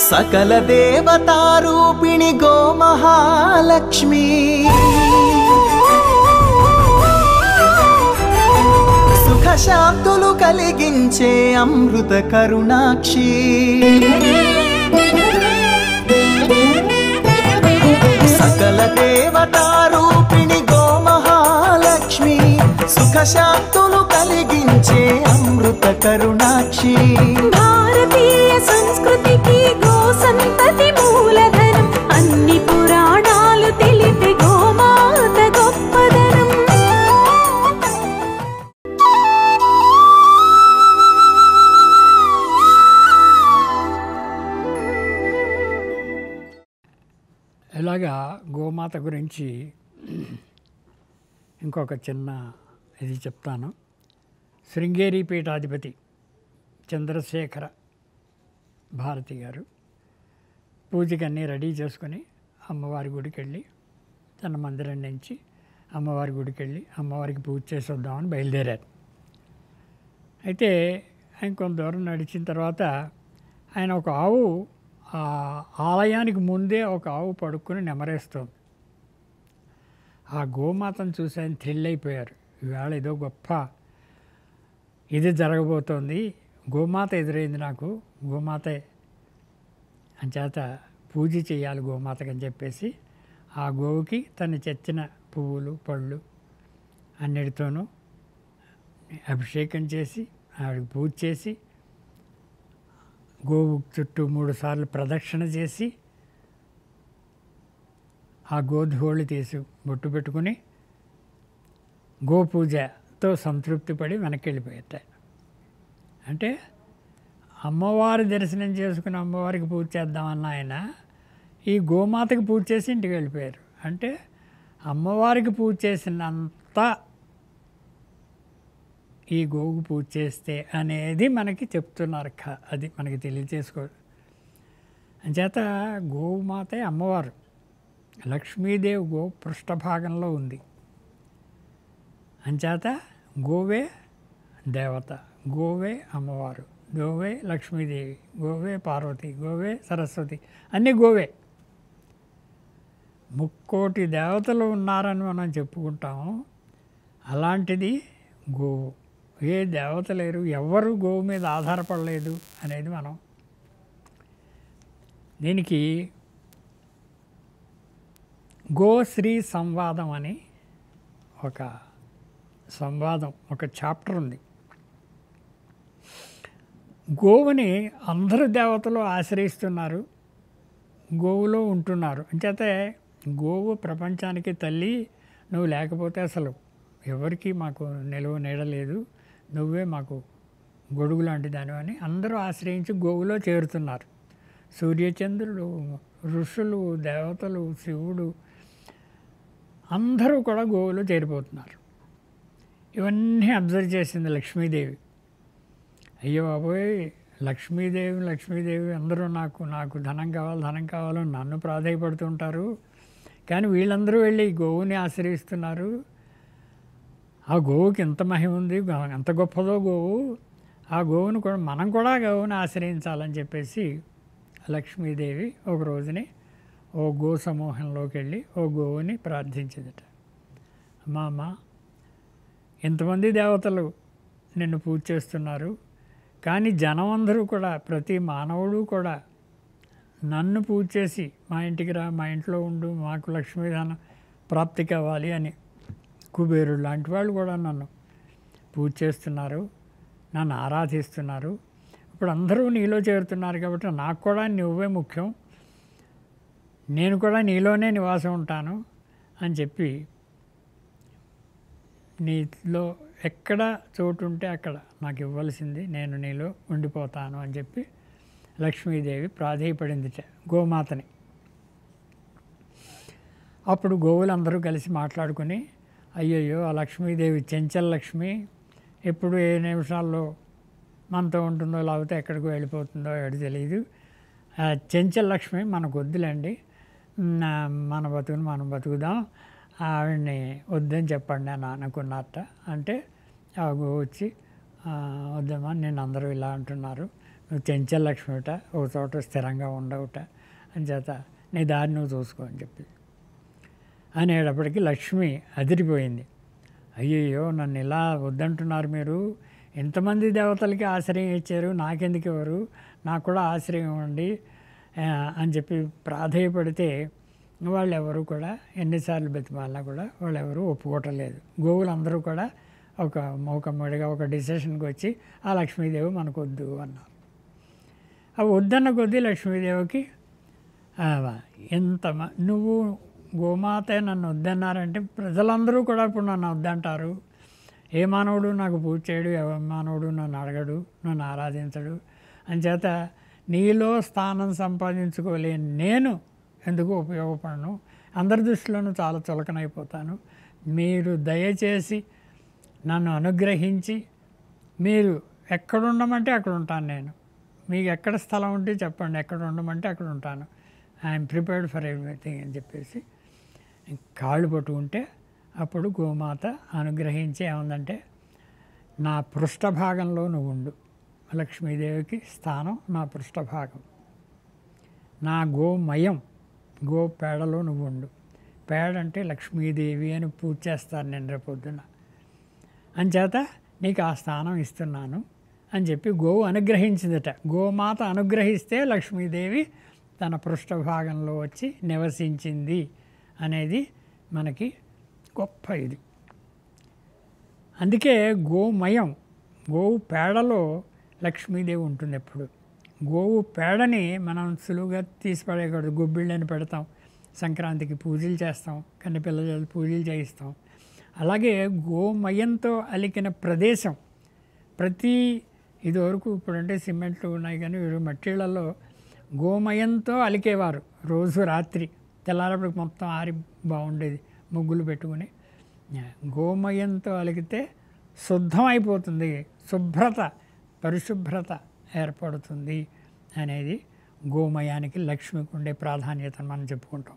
సకల దేవతారూపిణి గో మహాలక్ష్మి సుఖ శాంతులు కలిగించే అమృత కరుణాక్షి సకల దేవతారూపిణి గో మహాలక్ష్మి సుఖ శాంతులు కలిగించే అమృత కరుణాక్షి భారతీయ సంస్కృతికి గో సంతతి మూలధనం అన్ని పురాణాలు తెలిపే గోమాత గొప్పదనం ఇలాగా గోమాత గురించి ఇంకొక చిన్న ఇది చెప్తాను శృంగేరి పీఠాధిపతి చంద్రశేఖర భారతి గారు పూజకి అన్నీ రెడీ చేసుకొని అమ్మవారి గుడికి వెళ్ళి తన మందిరం నుంచి అమ్మవారి గుడికి వెళ్ళి అమ్మవారికి పూజ చేసి వద్దామని బయలుదేరారు అయితే ఆయన కొంత దూరం నడిచిన తర్వాత ఆయన ఒక ఆవు ఆ ఆలయానికి ముందే ఒక ఆవు పడుకుని నెమరేస్తుంది ఆ గోమాతను చూసి ఆయన థ్రిల్ అయిపోయారు ఈవేళ ఏదో గొప్ప ఇది జరగబోతోంది గోమాత ఎదురైంది నాకు గోమాతే అంచేత పూజ చేయాలి గోమాతకి అని చెప్పేసి ఆ గోవుకి తను తెచ్చిన పువ్వులు పళ్ళు అన్నిటితోనూ అభిషేకం చేసి ఆవిడకి పూజ చేసి గోవు చుట్టూ మూడు సార్లు ప్రదక్షిణ చేసి ఆ గోధుగోళ్ళు తీసి బొట్టు పెట్టుకుని గోపూజతో సంతృప్తి పడి వెనక్కి వెళ్ళిపోయేట అంటే అమ్మవారి దర్శనం చేసుకుని అమ్మవారికి పూజ చేద్దామన్న ఆయన ఈ గోమాతకి పూజ చేసి ఇంటికి వెళ్ళిపోయారు అంటే అమ్మవారికి పూజ చేసినంత ఈ గోవుకు పూజ చేస్తే అనేది మనకి చెప్తున్నారు క అది మనకి తెలియచేసుకో అంచేత గోమాతే అమ్మవారు లక్ష్మీదేవి గో పృష్ఠభాగంలో ఉంది అంచేత గోవే దేవత గోవే అమ్మవారు గోవే లక్ష్మీదేవి గోవే పార్వతి గోవే సరస్వతి అన్నీ గోవే ముక్కోటి దేవతలు ఉన్నారని మనం చెప్పుకుంటాము అలాంటిది గోవు ఏ దేవత లేరు ఎవరు గోవు మీద ఆధారపడలేదు అనేది మనం దీనికి గోశ్రీ సంవాదం అని ఒక సంవాదం ఒక చాప్టర్ ఉంది గోవుని అందరు దేవతలు ఆశ్రయిస్తున్నారు గోవులో ఉంటున్నారు అంచేతే గోవు ప్రపంచానికి తల్లి నువ్వు లేకపోతే అసలు ఎవరికి మాకు నిలువ నీడలేదు నువ్వే మాకు గొడుగు లాంటి దానివని అందరూ ఆశ్రయించి గోవులో చేరుతున్నారు సూర్యచంద్రుడు ఋషులు దేవతలు శివుడు అందరూ కూడా గోవులో చేరిపోతున్నారు ఇవన్నీ అబ్జర్వ్ చేసింది లక్ష్మీదేవి అయ్యో బాబోయ్ లక్ష్మీదేవి లక్ష్మీదేవి అందరూ నాకు నాకు ధనం కావాలి ధనం కావాలని నన్ను ప్రాధాయపడుతుంటారు కానీ వీళ్ళందరూ వెళ్ళి గోవుని ఆశ్రయిస్తున్నారు ఆ గోవుకి ఎంత మహిమ ఉంది గా- ఎంత గొప్పదో గోవు ఆ గోవును కూడా మనం కూడా గోవుని ఆశ్రయించాలని చెప్పేసి లక్ష్మీదేవి ఒక రోజుని ఓ గో సమూహంలోకి వెళ్ళి ఓ గోవుని ప్రార్థించిందట అమ్మా అమ్మ ఎంతమంది దేవతలు నిన్ను పూజ చేస్తున్నారు కానీ జనం అందరూ కూడా ప్రతి మానవుడు కూడా నన్ను పూజ చేసి మా ఇంటికి రా మా ఇంట్లో ఉండు మాకు లక్ష్మీధనం ప్రాప్తి కావాలి అని కుబేరుడు లాంటి వాళ్ళు కూడా నన్ను పూజ చేస్తున్నారు నన్ను ఆరాధిస్తున్నారు ఇప్పుడు అందరూ నీలో చేరుతున్నారు కాబట్టి నాకు కూడా నువ్వే ముఖ్యం నేను కూడా నీలోనే నివాసం ఉంటాను అని చెప్పి నీలో ఎక్కడ చోటు ఉంటే అక్కడ నాకు ఇవ్వాల్సింది నేను నీలో ఉండిపోతాను అని చెప్పి లక్ష్మీదేవి ప్రాధేయపడిందిట గోమాతని అప్పుడు గోవులందరూ కలిసి మాట్లాడుకుని అయ్యయ్యో ఆ లక్ష్మీదేవి చెంచల లక్ష్మి ఎప్పుడు ఏ నిమిషాల్లో మనతో ఉంటుందో లేకపోతే ఎక్కడికి వెళ్ళిపోతుందో ఎడు తెలియదు ఆ చెంచల లక్ష్మి మనకు వద్దులేండి నా మన బతుకుని మనం బతుకుదాం ఆవిడ్ని వద్దని చెప్పండి అని అనుకున్నట్ట అంటే ఆ గో వచ్చి "ఆ, వద్దమ్మా నేను అందరూ ఇలా అంటున్నారు నువ్వు చెంచల లక్ష్మిట ఒక చోట స్థిరంగా ఉండవుట అని చేత నీ దారి నువ్వు చూసుకో అని చెప్పి అనేటప్పటికీ లక్ష్మి అదిరిపోయింది అయ్యయ్యో నన్ను ఇలా వద్దంటున్నారు మీరు ఎంతమంది దేవతలకి ఆశ్రయం ఇచ్చారు నాకెందుకు ఇవ్వరు నాకు కూడా ఆశ్రయం ఇవ్వండి ఆ, అని చెప్పి ప్రాధేయపడితే వాళ్ళు ఎవరు కూడా ఎన్నిసార్లు బతిమాలినా కూడా వాళ్ళు ఎవరు ఒప్పుకోవటం లేదు గోవులందరూ కూడా ఒక మౌకమ్మడిగా ఒక డిసిషన్కి వచ్చి ఆ లక్ష్మీదేవి మనకు వద్దు అన్నారు ఆ వద్దన్న కొద్దీ లక్ష్మీదేవికి ఆ, ఎంత మ- నువ్వు గోమాత నన్ను వద్దన్నారంటే ప్రజలందరూ కూడా ఇప్పుడు నన్ను వద్దంటారు ఏ మానవుడు నాకు పూజ చేయడు ఏ మానవుడు నన్ను అడగడు నన్ను ఆరాధించడు అంచేత నీలో స్థానం సంపాదించుకోలేని నేను ఎందుకు ఉపయోగపడను అందరి దృష్టిలోనూ చాలా చులకనైపోతాను మీరు దయచేసి నన్ను అనుగ్రహించి మీరు ఎక్కడ ఉండమంటే అక్కడ ఉంటాను నేను మీకు ఎక్కడ స్థలం ఉంటే చెప్పండి ఎక్కడ ఉండమంటే అక్కడ ఉంటాను ఐఎమ్ ప్రిపేర్డ్ ఫర్ ఎవ్రీథింగ్ అని చెప్పేసి కాళ్ళు పట్టుకుంటే అప్పుడు గోమాత అనుగ్రహించి ఏముందంటే నా పృష్ఠభాగంలో నువ్వు ఉండు లక్ష్మీదేవికి స్థానం నా పృష్ఠభాగం నా గోమయం గో పేడలో నువ్వు ఉండు పేడ అంటే లక్ష్మీదేవి అని పూజ చేస్తాను నేను రేపు పొద్దున్న అంచేత నీకు ఆ స్థానం ఇస్తున్నాను అని చెప్పి గోవు అనుగ్రహించిందట గోమాత అనుగ్రహిస్తే లక్ష్మీదేవి తన పృష్ఠభాగంలో వచ్చి నివసించింది అనేది మనకి గొప్ప ఇది అందుకే గోమయం గోవు పేడలో లక్ష్మీదేవి ఉంటుంది ఎప్పుడు గోవు పేడని మనం సులువుగా తీసి పడేయకూడదు గొబ్బిళ్ళని పెడతాం సంక్రాంతికి పూజలు చేస్తాం కన్నెపిల్ల చేత పూజలు చేయిస్తాం అలాగే గోమయంతో అలికిన ప్రదేశం ప్రతి ఇదివరకు ఇప్పుడంటే సిమెంట్లు ఉన్నాయి కానీ వీరు మట్టిళ్ళల్లో గోమయంతో అలికేవారు రోజు రాత్రి తెల్లారప్పటికి మొత్తం ఆరి బాగుండేది ముగ్గులు పెట్టుకుని గోమయంతో అలికితే శుద్ధం అయిపోతుంది శుభ్రత పరిశుభ్రత ఏర్పడుతుంది అనేది గోమయానికి లక్ష్మికి ఉండే ప్రాధాన్యతను మనం చెప్పుకుంటాం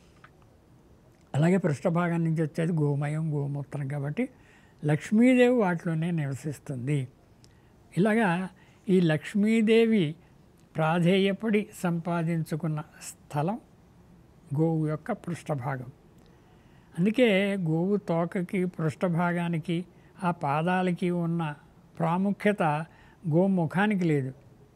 అలాగే పృష్ఠభాగం నుంచి వచ్చేది గోమయం గోమూత్రం కాబట్టి లక్ష్మీదేవి వాటిలోనే నివసిస్తుంది ఇలాగా ఈ లక్ష్మీదేవి ప్రాధేయపడి సంపాదించుకున్న స్థలం గోవు యొక్క పృష్ఠభాగం అందుకే గోవు తోకకి పృష్ఠభాగానికి ఆ పాదాలకి ఉన్న ప్రాముఖ్యత గోముఖానికి లేదు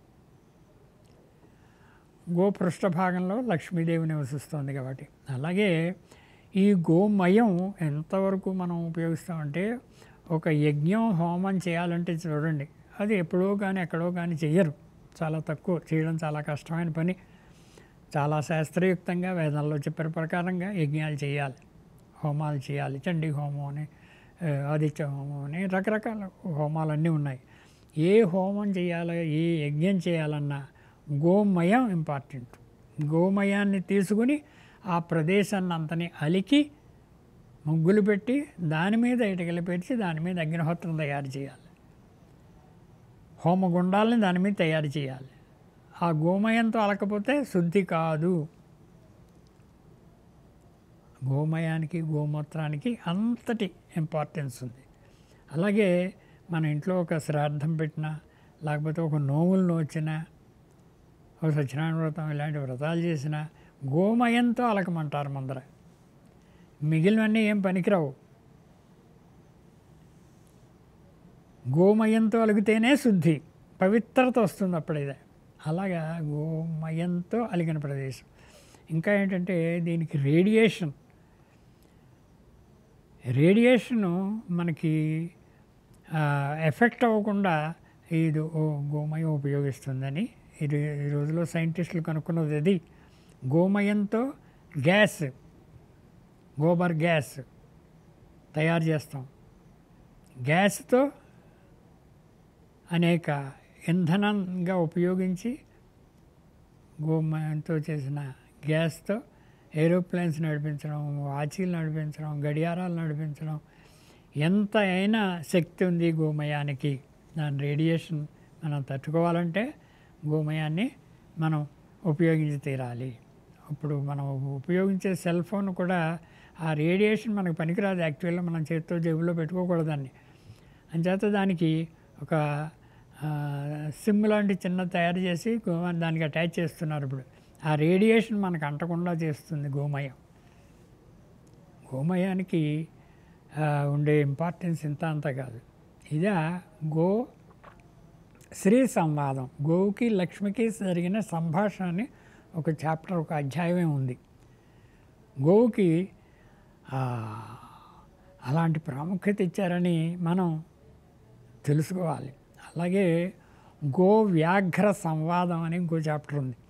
గో పృష్ఠభాగంలో లక్ష్మీదేవి నివసిస్తుంది కాబట్టి అలాగే ఈ గోమయం ఎంతవరకు మనం ఉపయోగిస్తామంటే ఒక యజ్ఞం హోమం చేయాలంటే చూడండి అది ఎప్పుడో కానీ ఎక్కడో కానీ చెయ్యరు చాలా తక్కువ చేయడం చాలా కష్టమైన పని చాలా శాస్త్రయుక్తంగా వేదాల్లో చెప్పిన ప్రకారంగా యజ్ఞాలు చేయాలి హోమాలు చేయాలి చండీ హోమం అని ఆ, ఆదిత్య హోమం అని రకరకాల హోమాలన్నీ ఉన్నాయి ఏ హోమం చేయాలో ఏ యజ్ఞం చేయాలన్నా గోమయం ఇంపార్టెంట్ గోమయాన్ని తీసుకుని ఆ ప్రదేశాన్ని అంతని అలికి ముగ్గులు పెట్టి దాని మీద ఇటుకలు పెట్టి దాని మీద అగ్నిహోత్రం తయారు చేయాలి హోమగుండాలని దాని మీద తయారు చేయాలి ఆ గోమయంతో అలకపోతే శుద్ధి కాదు గోమయానికి గోమూత్రానికి అంతటి ఇంపార్టెన్స్ ఉంది అలాగే మన ఇంట్లో ఒక శ్రాద్ధం పెట్టినా లేకపోతే ఒక నోములు నోచినా ఒక సత్యనారాయణ వ్రతం ఇలాంటి వ్రతాలు చేసినా గోమయంతో అలకమంటారు ముందర మిగిలినవన్నీ ఏం పనికిరావు గోమయంతో అలిగితేనే శుద్ధి పవిత్రత వస్తుంది అప్పుడైతే అలాగా గోమయంతో అలిగిన ప్రదేశం ఇంకా ఏంటంటే దీనికి రేడియేషన్ రేడియేషను మనకి ఆ, ఎఫెక్ట్ అవ్వకుండా ఇది ఓ గోమయం ఉపయోగిస్తుందని ఇది ఈ రోజులో సైంటిస్టులు కనుక్కున్నది అది గోమయంతో గ్యాస్ గోబర్ గ్యాస్ తయారు చేస్తాం గ్యాస్తో అనేక ఇంధనంగా ఉపయోగించి గోమయంతో చేసిన గ్యాస్తో ఏరోప్లేన్స్ నడిపించడం వాచీలు నడిపించడం గడియారాలు నడిపించడం ఎంత అయినా శక్తి ఉంది గోమయానికి దాని రేడియేషన్ మనం తట్టుకోవాలంటే గోమయాన్ని మనం ఉపయోగించి తీరాలి ఇప్పుడు మనం ఉపయోగించే సెల్ ఫోన్ కూడా ఆ రేడియేషన్ మనకు పనికిరాదు యాక్చువల్గా మనం చేతితో జేబులో పెట్టుకోకూడదాన్ని అంచేత దానికి ఒక సిమ్ లాంటి చిన్న తయారు చేసి గోమ దానికి అటాచ్ చేస్తున్నారు ఇప్పుడు ఆ రేడియేషన్ మనకు అంటకుండా చేస్తుంది గోమయం గోమయానికి ఆ, ఉండే ఇంపార్టెన్స్ ఇంత అంత కాదు ఇదా గో శ్రీ సంవాదం గోవుకి లక్ష్మికి జరిగిన సంభాషణ అని ఒక చాప్టర్ ఒక అధ్యాయమే ఉంది గోవుకి ఆ, అలాంటి ప్రాముఖ్యత ఇచ్చారని మనం తెలుసుకోవాలి అలాగే గో వ్యాఘ్ర సంవాదం అని ఇంకో చాప్టర్ ఉంది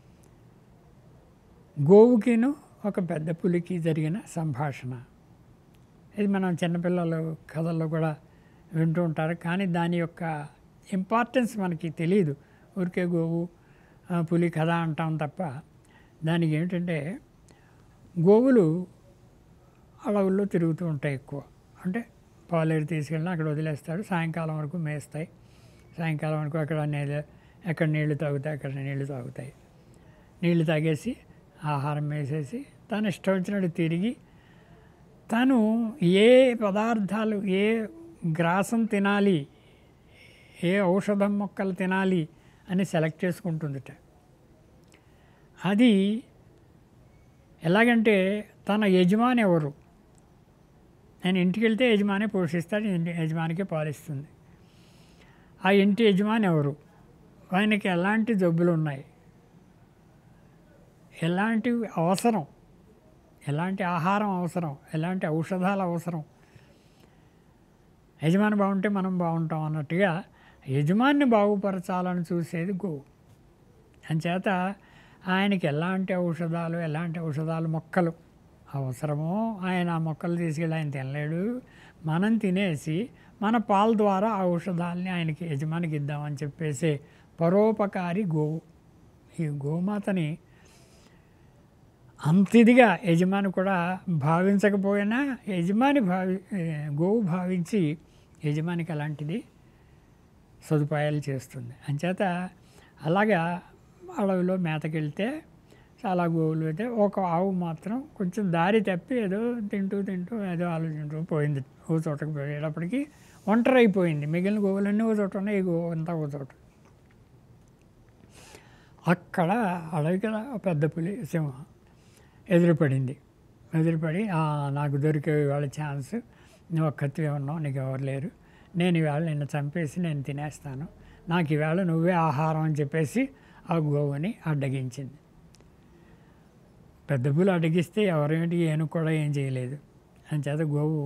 గోవుకిను ఒక పెద్ద పులికి జరిగిన సంభాషణ ఇది మనం చిన్నపిల్లలు కథల్లో కూడా వింటూ ఉంటారు కానీ దాని యొక్క ఇంపార్టెన్స్ మనకి తెలియదు ఊరికే గోవు ఆ, పులి కథ అంటాం తప్ప దానికి ఏమిటంటే గోవులు అడవుల్లో తిరుగుతూ ఉంటాయి ఎక్కువ అంటే పాలేరు తీసుకెళ్ళినా అక్కడ వదిలేస్తాడు సాయంకాలం వరకు మేస్తాయి సాయంకాలం వరకు అక్కడ నీళ్ళు ఎక్కడ నీళ్లు తాగుతాయి అక్కడ నీళ్లు తాగుతాయి నీళ్లు తాగేసి ఆహారం వేసేసి తను ఇష్టం వచ్చినట్టు తిరిగి తను ఏ పదార్థాలు ఏ గ్రాసం తినాలి ఏ ఔషధం మొక్కలు తినాలి అని సెలెక్ట్ చేసుకుంటుందిట అది ఎలాగంటే తన యజమాని ఎవరు నేను ఇంటికి వెళ్తే యజమాని పోషిస్తాడు ఇంటి యజమానికే పాలిస్తుంది ఆ ఇంటి యజమాని ఎవరు ఆయనకి ఎలాంటి జబ్బులు ఉన్నాయి ఎలాంటి అవసరం ఎలాంటి ఆహారం అవసరం ఎలాంటి ఔషధాలు అవసరం యజమాని బాగుంటే మనం బాగుంటాం అన్నట్టుగా యజమాన్ని బాగుపరచాలని చూసేది గోవు అంచేత ఆయనకి ఎలాంటి ఔషధాలు ఎలాంటి ఔషధాలు మొక్కలు అవసరమో ఆయన ఆ మొక్కలు తీసుకెళ్ళి ఆయన తినలేడు మనం తినేసి మన పాల ద్వారా ఆ ఔషధాలని ఆయనకి యజమానికి ఇద్దామని చెప్పేసి పరోపకారి గోవు ఈ గోమాతని అంత ఇదిగా యజమాని కూడా భావించకపోయినా యజమాని భావి ఏ, గోవు భావించి యజమానికి అలాంటిది సదుపాయాలు చేస్తుంది అంచేత అలాగా అడవిలో మేతకెళ్తే చాలా గోవులు అయితే ఒక ఆవు మాత్రం కొంచెం దారి తప్పి ఏదో తింటూ తింటూ ఏదో ఆలోచింటూ పోయింది ఓ చోటకి పోయేటప్పటికి ఒంటరి అయిపోయింది మిగిలిన గోవులన్నీ ఓ చోట ఉన్నాయి ఈ గోవు అంతా ఓ చోట అక్కడ అడవి కదా పెద్ద పులి సింహం ఎదురుపడింది ఎదురుపడి "ఆ, నాకు దొరికే ఇవాళ ఛాన్స్ నువ్వు ఒక్కతివే ఉన్నావు నీకు ఎవరు లేరు నేను ఇవాళ నిన్ను చంపేసి నేను తినేస్తాను నాకు ఈవేళ నువ్వే ఆహారం అని చెప్పేసి ఆ గోవుని అడ్డగించింది పెద్ద పులి అడ్డగిస్తే ఎవరేంటి ఏనుగు కూడా ఏం చేయలేదు అంచేత గోవు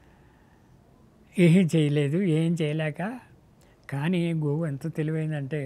ఏం చేయలేదు ఏం చేయలేక కానీ గోవు ఎంత తెలివైందంటే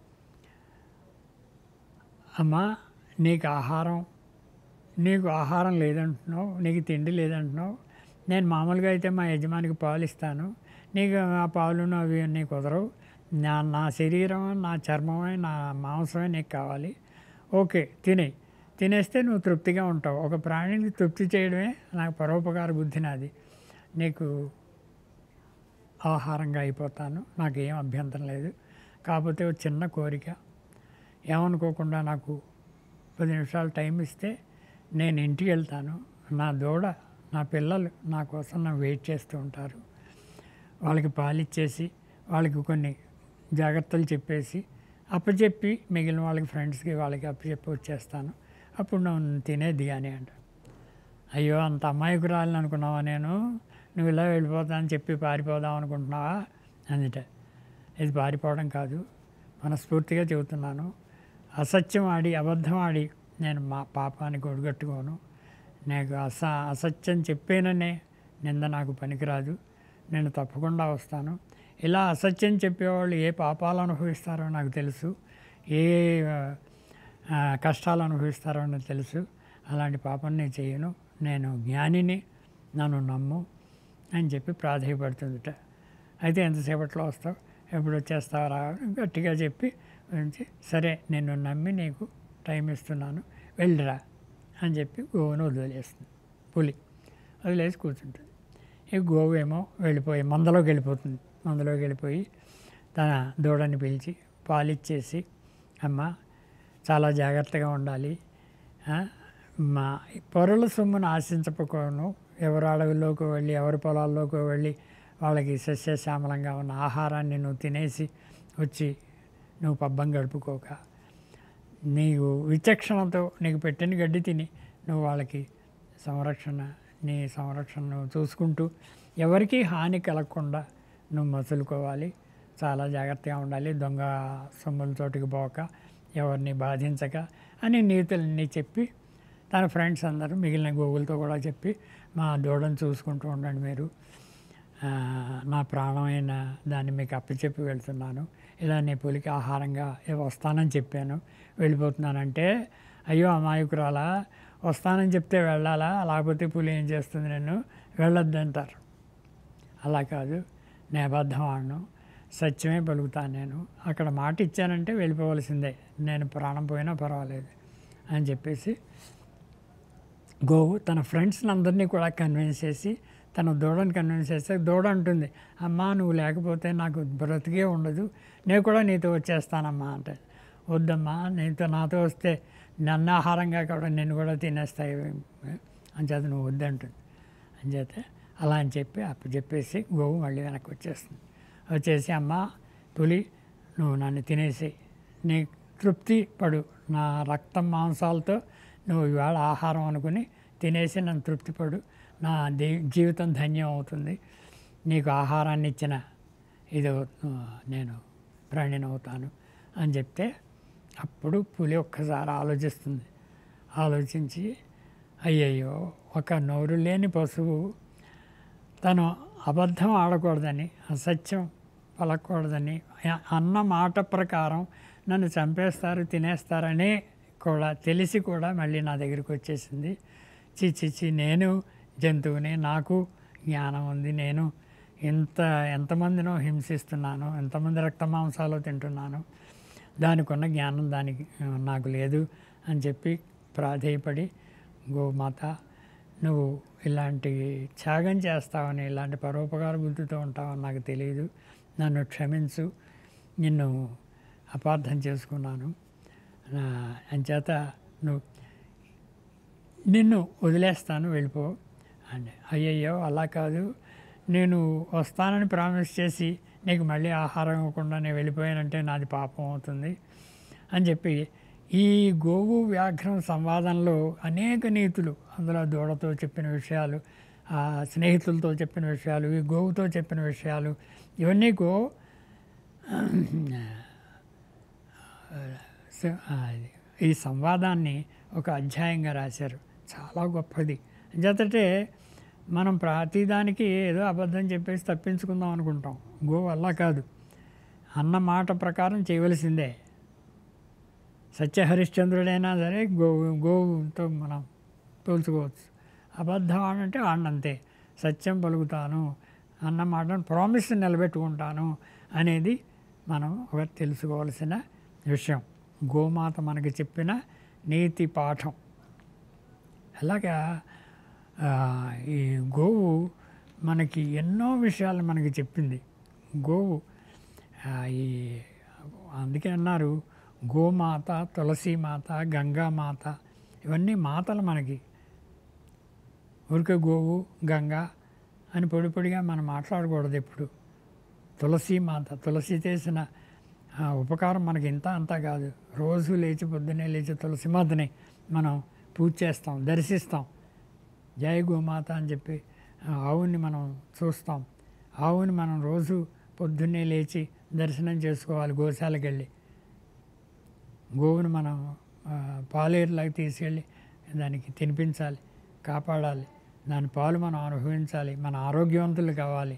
అమ్మా నీకు ఆహారం నీకు ఆహారం లేదంటున్నావు నీకు తిండి లేదంటున్నావు నేను మామూలుగా అయితే మా యజమానికి పాలు ఇస్తాను నీకు ఆ పాలును అవి అన్నీ కుదరవు నా నా శరీరం నా చర్మమే నా మాంసమే నీకు కావాలి ఓకే తినే తినేస్తే నువ్వు తృప్తిగా ఉంటావు ఒక ప్రాణిని తృప్తి చేయడమే నాకు పరోపకార బుద్ధి నాది నీకు ఆహారంగా అయిపోతాను నాకు ఏం అభ్యంతరం లేదు కాకపోతే ఒక చిన్న కోరిక ఏమనుకోకుండా నాకు పది నిమిషాలు టైం ఇస్తే నేను ఇంటికి వెళ్తాను నా దూడ నా పిల్లలు నా కోసం నా వెయిట్ చేస్తూ ఉంటారు వాళ్ళకి పాలిచ్చేసి వాళ్ళకి కొన్ని జాగ్రత్తలు చెప్పేసి అప్పచెప్పి మిగిలిన వాళ్ళకి ఫ్రెండ్స్కి వాళ్ళకి అప్పచెప్పి వచ్చేస్తాను అప్పుడు నువ్వు తినేది కానీ అంట అయ్యో అంత అమాయకురాలని అనుకున్నావా నేను నువ్వు ఇలా వెళ్ళిపోతా అని చెప్పి పారిపోదాం అనుకుంటున్నావా అందుట ఇది పారిపోవడం కాదు మనస్ఫూర్తిగా చెబుతున్నాను అసత్యం ఆడి అబద్ధం ఆడి నేను మా పాపానికి ఒడిగట్టుకోను నాకు అస అసత్యం చెప్పేననే నింద నాకు పనికిరాదు నేను తప్పకుండా వస్తాను ఇలా అసత్యం చెప్పేవాళ్ళు ఏ పాపాలు అనుభవిస్తారో నాకు తెలుసు ఏ ఆ, కష్టాలు అనుభవిస్తారో నాకు తెలుసు అలాంటి పాపం నేను చేయను నేను జ్ఞానిని నన్ను నమ్ము అని చెప్పి ప్రాధాయపడుతుందిట అయితే ఎంతసేపట్లో వస్తావు ఎప్పుడు వచ్చేస్తావు రా గట్టిగా చెప్పి ఉంచి సరే నేను నమ్మి నీకు టైం ఇస్తున్నాను వెళ్ళిరా అని చెప్పి గోవును వదిలేస్తుంది పులి వదిలేసి కూర్చుంటుంది ఈ గోవు ఏమో వెళ్ళిపోయి మందలోకి వెళ్ళిపోతుంది మందలోకి వెళ్ళిపోయి తన దూడని పిలిచి పాలిచ్చేసి అమ్మ చాలా జాగ్రత్తగా ఉండాలి ఆ, మా పొరల సొమ్మును ఆశించకపోను ఎవరు అడవిలోకి వెళ్ళి ఎవరి పొలాల్లోకి వెళ్ళి వాళ్ళకి సస్యశ్యామలంగా ఉన్న ఆహారాన్ని నువ్వు తినేసి వచ్చి నువ్వు పబ్బం గడుపుకోక నీవు విచక్షణతో నీకు పెట్టిన గడ్డి తిని నువ్వు వాళ్ళకి సంరక్షణ నీ సంరక్షణ నువ్వు చూసుకుంటూ ఎవరికీ హాని కలగకుండా నువ్వు మసులుకోవాలి చాలా జాగ్రత్తగా ఉండాలి దొంగ సొమ్ముల చోటుకి పోక ఎవరిని బాధించక అని నీతులన్నీ చెప్పి తన ఫ్రెండ్స్ అందరూ మిగిలిన గోగులతో కూడా చెప్పి మా దూడను చూసుకుంటూ ఉండండి మీరు ఆ, నా ప్రాణమైన దాన్ని మీకు అప్పచెప్పి వెళ్తున్నాను ఇలా నీ పులికి ఆహారంగా ఏ వస్తానని చెప్పాను వెళ్ళిపోతున్నానంటే అయ్యో అమాయకురాలా వస్తానని చెప్తే వెళ్ళాలా లేకపోతే పులి ఏం చేస్తుంది నేను వెళ్ళొద్దు అంటారు అలా కాదు నేను అబద్ధం ఆడను సత్యమే పలుకుతాను నేను అక్కడ మాట ఇచ్చానంటే వెళ్ళిపోవలసిందే నేను ప్రాణం పోయినా పర్వాలేదు అని చెప్పేసి గోవు తన ఫ్రెండ్స్ని అందరినీ కూడా కన్విన్స్ చేసి తన దూడని కన్విన్స్ చేస్తే దూడ అంటుంది అమ్మా నువ్వు లేకపోతే నాకు బ్రతికే ఉండదు నేను కూడా నీతో వచ్చేస్తానమ్మా అంటే వద్దమ్మా నీతో నాతో వస్తే నన్ను ఆహారంగా కూడా నేను కూడా తినేస్తాయి అంచేత నువ్వు వద్దంటుంది అంచేత అలా అని చెప్పి అప్పు చెప్పేసి గోవు మళ్ళీ వెనక్కి వచ్చేస్తుంది వచ్చేసి అమ్మ పులి నువ్వు నన్ను తినేసి నీ తృప్తి పడు నా రక్తం మాంసాలతో నువ్వు ఇవాళ ఆహారం అనుకుని తినేసి నన్ను తృప్తి పడు నా దే జీవితం ధన్యం అవుతుంది నీకు ఆహారాన్ని ఇచ్చిన ఇది నేను ప్రాణిని అవుతాను అని చెప్తే అప్పుడు పులి ఒక్కసారి ఆలోచిస్తుంది ఆలోచించి అయ్యయ్యో ఒక నోరు లేని పశువు తను అబద్ధం ఆడకూడదని అసత్యం పలకూడదని అ- అన్న మాట ప్రకారం నన్ను చంపేస్తారు తినేస్తారని కూడా తెలిసి కూడా మళ్ళీ నా దగ్గరికి వచ్చేసింది చి చి చి నేను జంతువుని నాకు జ్ఞానం ఉంది నేను ఎంత ఎంతమందినో హింసిస్తున్నాను ఎంతమంది రక్త మాంసాలు తింటున్నాను దానికి ఉన్న జ్ఞానం దానికి ఆ, నాకు లేదు అని చెప్పి ప్రాధేయపడి గోమాత నువ్వు ఇలాంటి త్యాగం చేస్తావని ఇలాంటి పరోపకార బుద్ధితో ఉంటావని నాకు తెలియదు నన్ను క్షమించు నిన్ను అపార్థం చేసుకున్నాను నా అంచేత నువ్వు నిన్ను వదిలేస్తాను వెళ్ళిపో అని అయ్యయ్యో అలా కాదు నేను వస్తానని ప్రామిస్ చేసి నీకు మళ్ళీ ఆహారం ఇవ్వకుండా నేను వెళ్ళిపోయానంటే నాది పాపం అవుతుంది అని చెప్పి ఈ గోవు వ్యాఘ్రం సంవాదంలో అనేక నీతులు అందులో దూడతో చెప్పిన విషయాలు ఆ స్నేహితులతో చెప్పిన విషయాలు ఈ గోవుతో చెప్పిన విషయాలు ఇవన్నీ గో స- ఆ, ఈ సంవాదాన్ని ఒక అధ్యాయంగా రాశారు చాలా గొప్పది చేతంటే మనం ప్రతిదానికి ఏదో అబద్ధం చెప్పేసి తప్పించుకుందాం అనుకుంటాం గో అలా కాదు అన్న మాట ప్రకారం చేయవలసిందే సత్య హరిశ్చంద్రుడైనా సరే గో గోవుతో మనం పోల్చుకోవచ్చు అబద్ధం ఆడంటే ఆడంతే సత్యం పలుకుతాను అన్న మాటను ప్రామిస్ నిలబెట్టుకుంటాను అనేది మనం ఒక తెలుసుకోవాల్సిన విషయం గోమాత మనకి చెప్పిన నీతి పాఠం అలాగా ఆ, ఈ గోవు మనకి ఎన్నో విషయాలు మనకి చెప్పింది గోవు ఆ, ఈ అందుకే అన్నారు గోమాత తులసీమాత గంగామాత ఇవన్నీ మాతలు మనకి ఊరికే గోవు గంగా అని పొడి పొడిగా మనం మాట్లాడకూడదు ఎప్పుడు తులసి మాత తులసి చేసిన ఆ, ఉపకారం మనకి ఇంత అంతా కాదు రోజు లేచి పొద్దున్నే లేచి తులసి మాతని మనం పూజ చేస్తాం దర్శిస్తాం జయ గోమాత అని చెప్పి ఆ ఆవుని మనం చూస్తాం ఆవుని మనం రోజు పొద్దున్నే లేచి దర్శనం చేసుకోవాలి గోశాలకు వెళ్ళి గోవుని మనం ఆ, పాలేరులాగా తీసుకెళ్ళి దానికి తినిపించాలి కాపాడాలి దాని పాలు మనం అనుభవించాలి మన ఆరోగ్యవంతులు కావాలి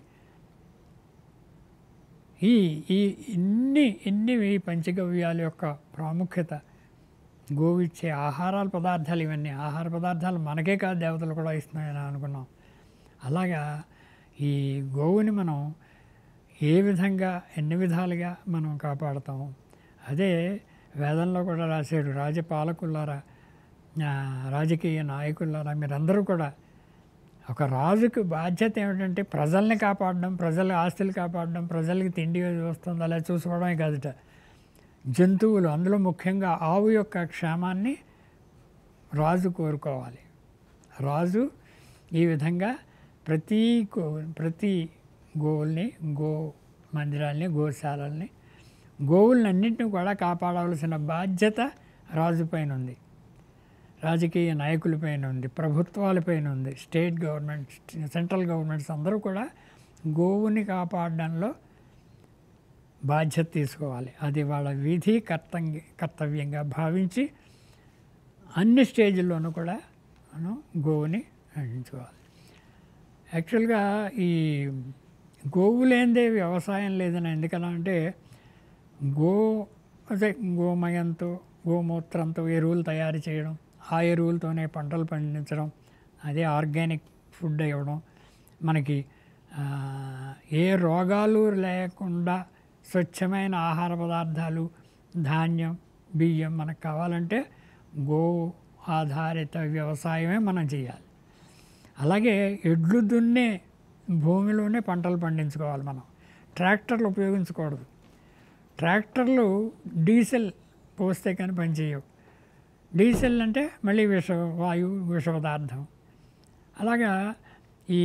ఈ ఈ ఇన్ని ఇన్ని ఈ పంచగవ్యాల యొక్క ప్రాముఖ్యత గోవు ఇచ్చే ఆహారాల పదార్థాలు ఇవన్నీ ఆహార పదార్థాలు మనకే కాదు దేవతలు కూడా ఇస్తున్నాయని అనుకున్నాం అలాగా ఈ గోవుని మనం ఏ విధంగా ఎన్ని విధాలుగా మనం కాపాడుతాము అదే వేదంలో కూడా రాశాడు రాజపాలకులారా ఆ, రాజకీయ నాయకులారా మీరందరూ కూడా ఒక రాజుకి బాధ్యత ఏమిటంటే ప్రజల్ని కాపాడడం ప్రజల ఆస్తులు కాపాడడం ప్రజలకి తిండి వస్తుంది అలా చూసుకోవడమే కాదుట జంతువులు అందులో ముఖ్యంగా ఆవు యొక్క క్షేమాన్ని రాజు కోరుకోవాలి రాజు ఈ విధంగా ప్రతి గో ప్రతి గోవుల్ని గో మందిరాల్ని గోశాలల్ని గోవులన్నింటినీ కూడా కాపాడవలసిన బాధ్యత రాజుపైన ఉంది రాజకీయ నాయకులపైన ఉంది ప్రభుత్వాలపైన ఉంది స్టేట్ గవర్నమెంట్ సెంట్రల్ గవర్నమెంట్స్ అందరూ కూడా గోవుని కాపాడడంలో బాధ్యత తీసుకోవాలి అది వాళ్ళ విధి కర్తంగి కర్తవ్యంగా భావించి అన్ని స్టేజ్ల్లోనూ కూడా మనం గోవుని నడిపించుకోవాలి యాక్చువల్గా ఈ గోవు లేనిదే వ్యవసాయం లేదని ఎందుకలా అంటే గో అదే గోమయంతో గోమూత్రంతో ఎరువులు తయారు చేయడం ఆ ఎరువులతోనే పంటలు పండించడం అదే ఆర్గానిక్ ఫుడ్ ఇవ్వడం మనకి ఆ, ఏ రోగాలు లేకుండా స్వచ్ఛమైన ఆహార పదార్థాలు ధాన్యం బియ్యం మనకు కావాలంటే గో ఆధారిత వ్యవసాయమే మనం చేయాలి అలాగే ఎడ్లు దున్నే భూమిలోనే పంటలు పండించుకోవాలి మనం ట్రాక్టర్లు ఉపయోగించకూడదు ట్రాక్టర్లు డీజిల్ పోస్తే కానీ పనిచేయవు డీజిల్ అంటే మళ్ళీ విష వాయువు విష పదార్థం అలాగా ఈ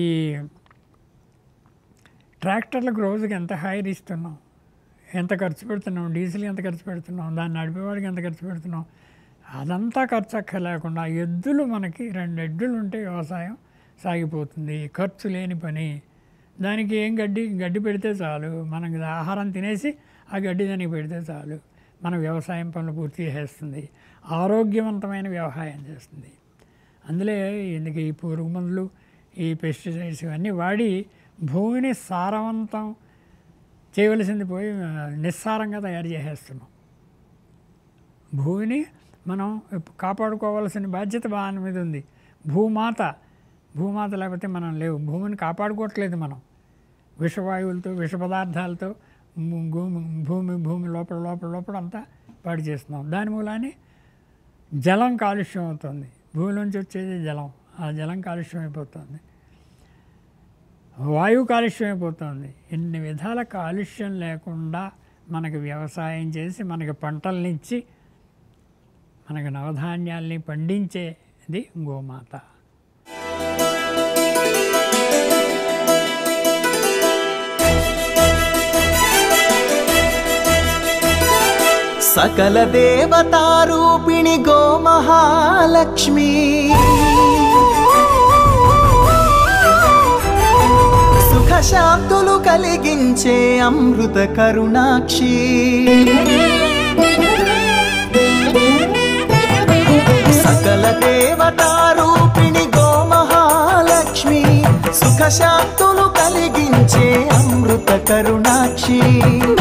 ట్రాక్టర్లకు రోజుకి ఎంత హైర్ ఇస్తున్నాం ఎంత ఖర్చు పెడుతున్నాం డీజిల్ ఎంత ఖర్చు పెడుతున్నాం దాన్ని నడిపేవాడికి ఎంత ఖర్చు పెడుతున్నాం అదంతా ఖర్చు అక్కర్లేకుండా ఎద్దులు మనకి రెండు ఎద్దులు ఉంటే వ్యవసాయం సాగిపోతుంది ఖర్చు లేని పని దానికి ఏం గడ్డి గడ్డి పెడితే చాలు మనకి ఆహారం తినేసి ఆ గడ్డి దానికి పెడితే చాలు మన వ్యవసాయం పనులు పూర్తి చేసేస్తుంది ఆరోగ్యవంతమైన వ్యవసాయం చేస్తుంది అందులో ఎందుకు ఈ పురుగు మందులు ఈ పెస్టిసైడ్స్ ఇవన్నీ వాడి భూమిని సారవంతం చేయవలసింది పోయి ఆ, నిస్సారంగా తయారు చేసేస్తున్నాం భూమిని మనం కాపాడుకోవాల్సిన బాధ్యత బాగా మీద ఉంది భూమాత భూమాత లేకపోతే మనం లేవు భూమిని కాపాడుకోవట్లేదు మనం విషవాయువులతో విష పదార్థాలతో భూ- భూమి భూమి భూమి లోపల లోపల లోపల అంతా పాడు చేస్తున్నాం దాని మూలాన్ని జలం కాలుష్యం అవుతుంది భూమిలోంచి వచ్చేది జలం ఆ జలం కాలుష్యం అయిపోతుంది వాయువు కాలుష్యం అయిపోతుంది ఇన్ని విధాల కాలుష్యం లేకుండా మనకి వ్యవసాయం చేసి మనకి పంటలనిచ్చి మనకి నవధాన్యాల్ని పండించేది గోమాత సకల దేవతారూపిణి గో మహాలక్ష్మి సుఖ శాంతులు కలిగించే అమృత కరుణాక్షి సకల దేవతారూపిణి గో మహాలక్ష్మి సుఖ శాంతులు కలిగించే అమృత కరుణాక్షి